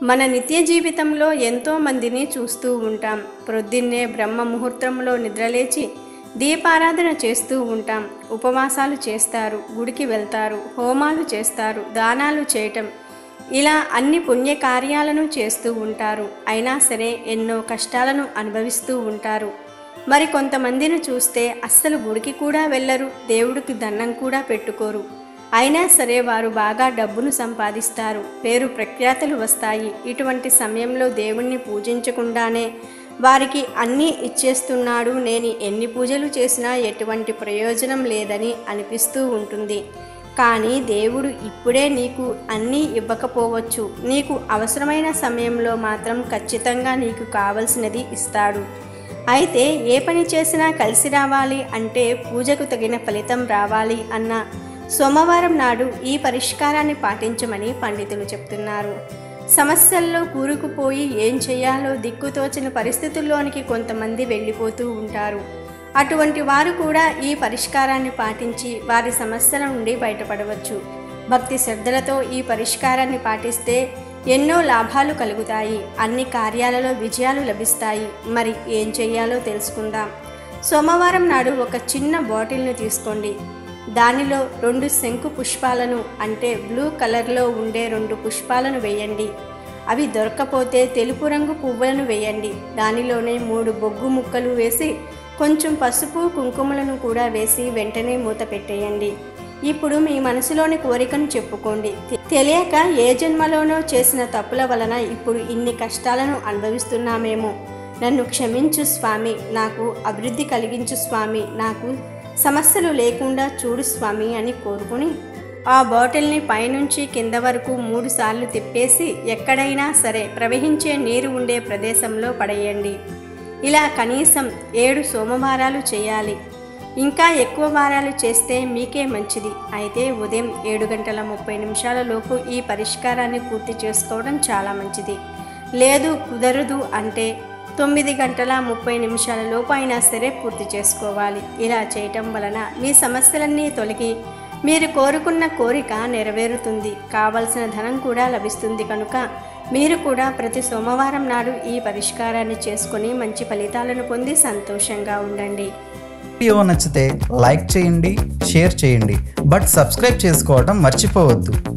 మన నిత్య జీవితంలో ఎంతో మందిని చూస్తూ ఉంటాం ప్రొద్దున్నే బ్రహ్మ ముహూర్తంలో నిద్రలేచి దీపారాధన చేస్తూ ఉంటాం ఉపవాసాలు చేస్తారు గుడికి వెళ్తారు హోమాలు చేస్తారు దానాలు చేయటం ఇలా అన్ని పుణ్య కార్యాలను చేస్తూ ఉంటారు అయినా సరే ఎన్నో కష్టాలను అనుభవిస్తూ ఉంటారు మరి కొంతమందిని చూస్తే అస్సలు గుడికి కూడా వెళ్ళరు దేవుడికి దండం కూడా పెట్టుకోరు అయినా సరే వారు బాగా డబ్బును సంపాదిస్తారు పేరు ప్రఖ్యాతలు వస్తాయి ఇటువంటి సమయంలో దేవుణ్ణి పూజించకుండానే వారికి అన్నీ ఇచ్చేస్తున్నాడు నేను ఎన్ని పూజలు చేసినా ఎటువంటి ప్రయోజనం లేదని అనిపిస్తూ ఉంటుంది కానీ దేవుడు ఇప్పుడే నీకు అన్నీ ఇవ్వకపోవచ్చు నీకు అవసరమైన సమయంలో మాత్రం ఖచ్చితంగా నీకు కావలసినది ఇస్తాడు అయితే ఏ పని చేసినా కలిసి రావాలి అంటే పూజకు తగిన ఫలితం రావాలి అన్న సోమవారం నాడు ఈ పరిష్కారాన్ని పాటించమని పండితులు చెప్తున్నారు సమస్యల్లో కూరుకుపోయి ఏం చేయాలో దిక్కుతోచని పరిస్థితుల్లోనికి కొంతమంది వెళ్ళిపోతూ ఉంటారు అటువంటి వారు కూడా ఈ పరిష్కారాన్ని పాటించి వారి సమస్యల నుండి బయటపడవచ్చు భక్తి శ్రద్ధలతో ఈ పరిష్కారాన్ని పాటిస్తే ఎన్నో లాభాలు కలుగుతాయి అన్ని కార్యాలలో విజయాలు లభిస్తాయి మరి ఏం చేయాలో తెలుసుకుందాం సోమవారం నాడు ఒక చిన్న బాటిల్ను తీసుకోండి దానిలో రెండు శంకు పుష్పాలను అంటే బ్లూ కలర్లో ఉండే రెండు పుష్పాలను వేయండి అవి దొరక్కపోతే తెలుపు రంగు పువ్వులను వేయండి దానిలోనే మూడు బొగ్గు ముక్కలు వేసి కొంచెం పసుపు కుంకుమలను కూడా వేసి వెంటనే మూత పెట్టేయండి ఇప్పుడు మీ మనసులోని కోరికను చెప్పుకోండి తె- తెలియక ఏ జన్మలోనో చేసిన తప్పుల వలన ఇప్పుడు ఇన్ని కష్టాలను అనుభవిస్తున్నామేమో నన్ను క్షమించు స్వామి నాకు అభివృద్ధి కలిగించు స్వామి నాకు సమస్యలు లేకుండా చూడు స్వామి అని కోరుకుని ఆ బాటిల్ని పైనుంచి కింద వరకు మూడు సార్లు తిప్పేసి ఎక్కడైనా సరే ప్రవహించే నీరు ఉండే ప్రదేశంలో పడేయండి ఇలా కనీసం ఏడు సోమవారాలు చేయాలి ఇంకా ఎక్కువ వారాలు చేస్తే మీకే మంచిది అయితే ఉదయం ఏడు గంటల ముప్పై నిమిషాల లోపు ఈ పరిష్కారాన్ని పూర్తి చేసుకోవడం చాలా మంచిది లేదు కుదరదు అంటే తొమ్మిది గంటల ముప్పై నిమిషాల లోపు అయినా సరే పూర్తి చేసుకోవాలి ఇలా చేయటం వలన మీ సమస్యలన్నీ తొలగి మీరు కోరుకున్న కోరిక నెరవేరుతుంది కావలసిన ధనం కూడా లభిస్తుంది కనుక మీరు కూడా ప్రతి సోమవారం నాడు ఈ పరిష్కారాన్ని చేసుకొని మంచి ఫలితాలను పొంది సంతోషంగా ఉండండి వీడియో నచ్చితే లైక్ చేయండి షేర్ చేయండి బట్ సబ్స్క్రైబ్ చేసుకోవడం మర్చిపోవద్దు